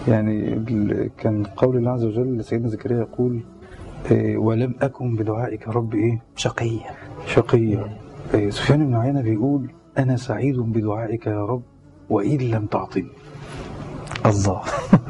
يعني ال- كان قول الله عز وجل لسيدنا زكريا يقول آه، ولم أكن بدعائك رب إيه شقية شقيا آه، سفيان بن عيينة بيقول أنا سعيد بدعائك يا رب وإن لم تعطني الله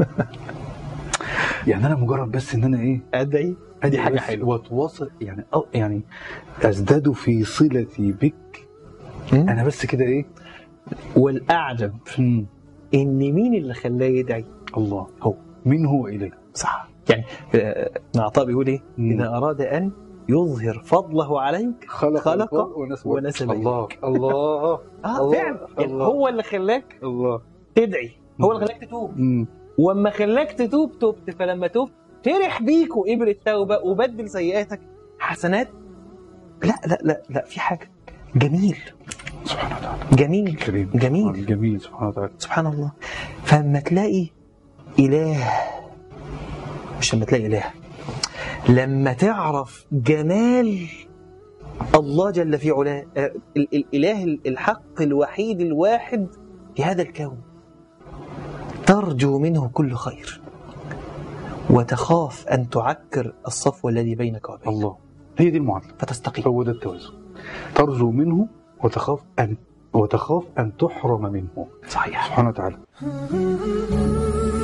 يعني أنا مجرد بس إن أنا إيه ادعي أدي حاجة بس حلوة. وأتواصل يعني أو يعني أزداد في صلتي بك أنا بس كده إيه والاعجب مم. ان مين اللي خلاه يدعي الله هو. من هو إليه صح يعني آه، ابن عطاء بيقول ايه مم. اذا اراد ان يظهر فضله عليك خلق, خلق الفضل ونسب ونسب الله الله اه الله، فعلا يعني الله. هو اللي خلاك الله تدعي هو اللي خلاك تتوب مم. واما خلاك تتوب تبت فلما تبت فرح بيك وقبل التوبه وبدل سيئاتك حسنات لا لا لا لا في حاجه جميل سبحانه وتعالى جميل كريم جميل جميل سبحانه وتعالى سبحان الله فلما تلاقي اله مش لما تلاقي اله لما تعرف جمال الله جل في علاه آه، ال- الاله الحق الوحيد الواحد في هذا الكون ترجو منه كل خير وتخاف ان تعكر الصفو الذي بينك وبينه الله هي دي المعادلة فتستقيم هو ده التوازن ترجو منه وتخاف أن وتخاف أن تحرم منه صحيح سبحانه وتعالى